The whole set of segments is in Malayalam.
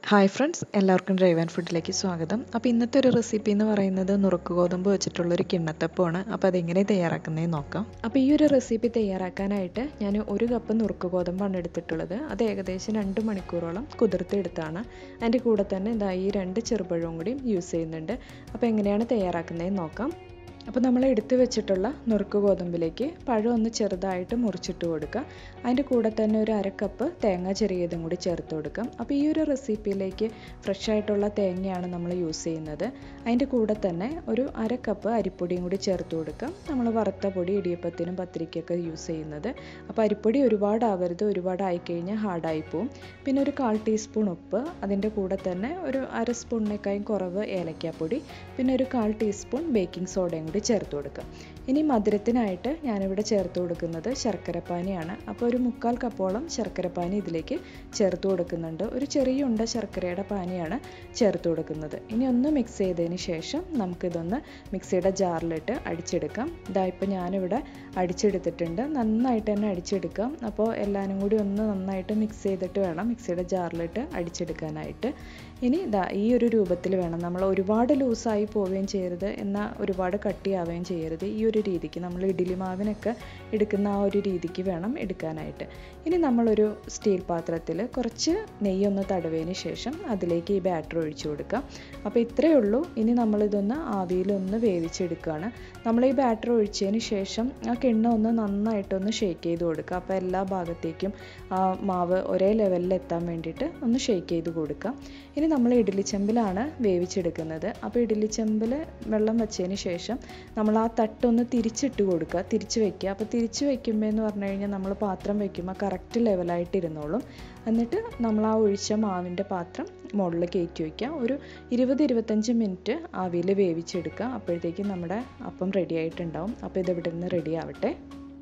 ഹായ് ഫ്രണ്ട്സ് എല്ലാവർക്കും ഡ്രൈവ് ആൻഡ് ഫുഡിലേക്ക് സ്വാഗതം അപ്പോൾ ഇന്നത്തെ ഒരു റെസിപ്പി എന്ന് പറയുന്നത് നുറുക്ക് ഗോതമ്പ് വെച്ചിട്ടുള്ളൊരു കിണ്ണത്തപ്പമാണ് അപ്പോൾ അതെങ്ങനെ തയ്യാറാക്കുന്നതെന്ന് നോക്കാം അപ്പോൾ ഈ ഒരു റെസിപ്പി തയ്യാറാക്കാനായിട്ട് ഞാൻ ഒരു കപ്പ് നുറുക്ക് ഗോതമ്പാണ് എടുത്തിട്ടുള്ളത് അത് ഏകദേശം രണ്ട് മണിക്കൂറോളം കുതിർത്തെടുത്താണ് അതിൻ്റെ കൂടെ തന്നെ ഇതാ ഈ രണ്ട് ചെറുപഴവും കൂടി യൂസ് ചെയ്യുന്നുണ്ട് അപ്പോൾ എങ്ങനെയാണ് തയ്യാറാക്കുന്നതെന്ന് നോക്കാം അപ്പോൾ നമ്മൾ എടുത്തു വെച്ചിട്ടുള്ള നുറുക്ക് ഗോതമ്പിലേക്ക് പഴം ഒന്ന് ചെറുതായിട്ട് മുറിച്ചിട്ട് കൊടുക്കുക അതിൻ്റെ കൂടെ തന്നെ ഒരു അര കപ്പ് തേങ്ങ ചെറിയതും കൂടി ചേർത്ത് കൊടുക്കാം അപ്പോൾ ഈ ഒരു റെസിപ്പിയിലേക്ക് ഫ്രഷ് ആയിട്ടുള്ള തേങ്ങയാണ് നമ്മൾ യൂസ് ചെയ്യുന്നത് അതിൻ്റെ കൂടെ തന്നെ ഒരു അര കപ്പ് അരിപ്പൊടിയും കൂടി ചേർത്ത് കൊടുക്കാം നമ്മൾ വറുത്ത പൊടി ഇടിയപ്പത്തിനും പത്തിരിക്കൊക്കെ യൂസ് ചെയ്യുന്നത് അപ്പോൾ അരിപ്പൊടി ഒരുപാട് ആവരുത് ഒരുപാട് ആയിക്കഴിഞ്ഞാൽ ഹാർഡായി പോവും പിന്നെ ഒരു കാൽ ടീസ്പൂൺ ഉപ്പ് അതിൻ്റെ കൂടെ തന്നെ ഒരു അര സ്പൂണിനേക്കാളും കുറവ് ഏലക്കാപ്പൊടി പിന്നെ ഒരു കാൽ ടീസ്പൂൺ ബേക്കിംഗ് സോഡയും കൂടി ചേർത്ത് കൊടുക്കുക ഇനി മധുരത്തിനായിട്ട് ഞാനിവിടെ ചേർത്ത് കൊടുക്കുന്നത് ശർക്കരപ്പാനിയാണ് അപ്പോൾ ഒരു മുക്കാൽ കപ്പോളം ശർക്കരപ്പാനി ഇതിലേക്ക് ചേർത്ത് കൊടുക്കുന്നുണ്ട് ഒരു ചെറിയ ഉണ്ട ശർക്കരയുടെ പാനിയാണ് ചേർത്ത് കൊടുക്കുന്നത് ഇനി ഒന്ന് മിക്സ് ചെയ്തതിന് ശേഷം നമുക്കിതൊന്ന് മിക്സിയുടെ ജാറിലിട്ട് അടിച്ചെടുക്കാം ഇതാ ഇപ്പോൾ ഞാനിവിടെ അടിച്ചെടുത്തിട്ടുണ്ട് നന്നായിട്ട് തന്നെ അടിച്ചെടുക്കാം അപ്പോൾ എല്ലാവരും കൂടി ഒന്ന് നന്നായിട്ട് മിക്സ് ചെയ്തിട്ട് വേണം മിക്സിയുടെ ജാറിലിട്ട് അടിച്ചെടുക്കാനായിട്ട് ഇനി ഇതാ ഈ ഒരു രൂപത്തിൽ വേണം നമ്മൾ ഒരുപാട് ലൂസായി പോവുകയും ചെയ്യരുത് എന്നാൽ ഒരുപാട് കട്ടിയാവുകയും ചെയ്യരുത് ഈ ഒരു രീതിക്ക് നമ്മൾ ഇഡ്ഡലി മാവിനൊക്കെ എടുക്കുന്ന ആ ഒരു രീതിക്ക് വേണം എടുക്കാനായിട്ട് ഇനി നമ്മളൊരു സ്റ്റീൽ പാത്രത്തിൽ കുറച്ച് നെയ്യൊന്ന് തടവിയതിന് ശേഷം അതിലേക്ക് ഈ ബാറ്റർ ഒഴിച്ചു കൊടുക്കാം അപ്പോൾ ഇത്രയേ ഉള്ളൂ ഇനി നമ്മളിതൊന്ന് ആവിയിലൊന്ന് വേവിച്ചെടുക്കുകയാണ് നമ്മൾ ഈ ബാറ്റർ ഒഴിച്ചതിന് ശേഷം ആ കിണ്ണ ഒന്ന് നന്നായിട്ടൊന്ന് ഷേക്ക് ചെയ്ത് കൊടുക്കുക അപ്പോൾ എല്ലാ ഭാഗത്തേക്കും ആ മാവ് ഒരേ ലെവലിൽ എത്താൻ വേണ്ടിയിട്ട് ഒന്ന് ഷേക്ക് ചെയ്ത് കൊടുക്കാം ഇനി നമ്മൾ ഇഡ്ഡലി ചെമ്പിലാണ് വേവിച്ചെടുക്കുന്നത് അപ്പോൾ ഇഡ്ഡലി ചെമ്പിൽ വെള്ളം വെച്ചതിന് ശേഷം നമ്മൾ ആ തട്ടൊന്ന് തിരിച്ചിട്ട് കൊടുക്കുക തിരിച്ച് വെക്കുക അപ്പോൾ തിരിച്ച് വെക്കുമ്പോൾ എന്ന് പറഞ്ഞു കഴിഞ്ഞാൽ നമ്മൾ പാത്രം വെക്കുമ്പോൾ കറക്റ്റ് ലെവലായിട്ട് ഇരുന്നോളും എന്നിട്ട് നമ്മൾ ആ ഒഴിച്ച മാവിൻ്റെ പാത്രം മുകളിൽ കയറ്റി വയ്ക്കുക ഒരു ഇരുപത് ഇരുപത്തഞ്ച് മിനിറ്റ് ആവിയിൽ വേവിച്ചെടുക്കുക അപ്പോഴത്തേക്കും നമ്മുടെ അപ്പം റെഡി ആയിട്ടുണ്ടാവും അപ്പോൾ ഇത് ഇവിടെ നിന്ന് റെഡി ആവട്ടെ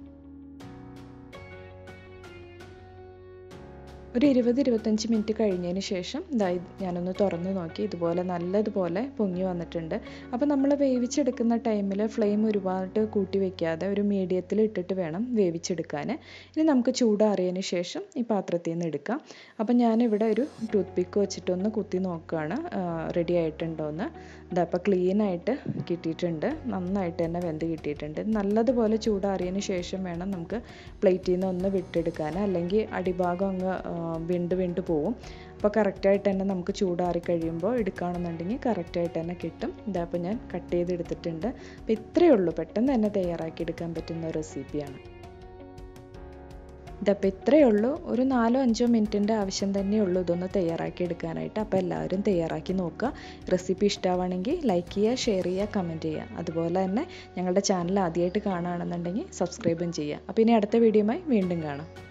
ഒരു ഇരുപത് ഇരുപത്തഞ്ച് മിനിറ്റ് കഴിഞ്ഞതിന് ശേഷം ഇതാ ഞാനൊന്ന് തുറന്ന് നോക്കി ഇതുപോലെ നല്ലതുപോലെ പൊങ്ങി വന്നിട്ടുണ്ട് അപ്പോൾ നമ്മൾ വേവിച്ചെടുക്കുന്ന ടൈമിൽ ഫ്ലെയിം ഒരുപാട് കൂട്ടി വെക്കാതെ ഒരു മീഡിയത്തിൽ ഇട്ടിട്ട് വേണം വേവിച്ചെടുക്കാൻ ഇനി നമുക്ക് ചൂടാറിയതിന് ശേഷം ഈ പാത്രത്തിൽ നിന്ന് എടുക്കാം അപ്പം ഞാനിവിടെ ഒരു ടൂത്ത് പിക്ക് വെച്ചിട്ടൊന്ന് കുത്തി നോക്കുകയാണ് റെഡി ആയിട്ടുണ്ടോ എന്ന് ഇതാ അപ്പോൾ ക്ലീൻ ആയിട്ട് കിട്ടിയിട്ടുണ്ട് നന്നായിട്ട് തന്നെ വെന്ത് കിട്ടിയിട്ടുണ്ട് നല്ലതുപോലെ ചൂടാറിയതിന് ശേഷം വേണം നമുക്ക് പ്ലേറ്റിൽ നിന്ന് ഒന്ന് വിട്ടെടുക്കാൻ അല്ലെങ്കിൽ അടിഭാഗം അങ്ങ് വിണ്ട് വിണ്ട് പോവും അപ്പോൾ കറക്റ്റായിട്ട് തന്നെ നമുക്ക് ചൂടാറി കഴിയുമ്പോൾ എടുക്കുകയാണെന്നുണ്ടെങ്കിൽ കറക്റ്റായിട്ട് തന്നെ കിട്ടും ഇതാ അപ്പോൾ ഞാൻ കട്ട് ചെയ്തെടുത്തിട്ടുണ്ട് അപ്പോൾ ഇത്രയേ ഉള്ളൂ പെട്ടെന്ന് തന്നെ തയ്യാറാക്കി എടുക്കാൻ പറ്റുന്ന റെസിപ്പിയാണ് ഇതപ്പോൾ ഇത്രയേ ഉള്ളൂ ഒരു നാലോ അഞ്ചോ മിനിറ്റിൻ്റെ ആവശ്യം തന്നെ ഉള്ളൂ ഇതൊന്ന് തയ്യാറാക്കി എടുക്കാനായിട്ട് അപ്പോൾ എല്ലാവരും തയ്യാറാക്കി നോക്കുക റെസിപ്പി ഇഷ്ടമാണെങ്കിൽ ലൈക്ക് ചെയ്യുക ഷെയർ ചെയ്യുക കമൻറ്റ് ചെയ്യുക അതുപോലെ തന്നെ ഞങ്ങളുടെ ചാനൽ ആദ്യമായിട്ട് കാണുകയാണെന്നുണ്ടെങ്കിൽ സബ്സ്ക്രൈബും ചെയ്യുക അപ്പോൾ ഇനി അടുത്ത വീഡിയോയുമായി വീണ്ടും കാണാം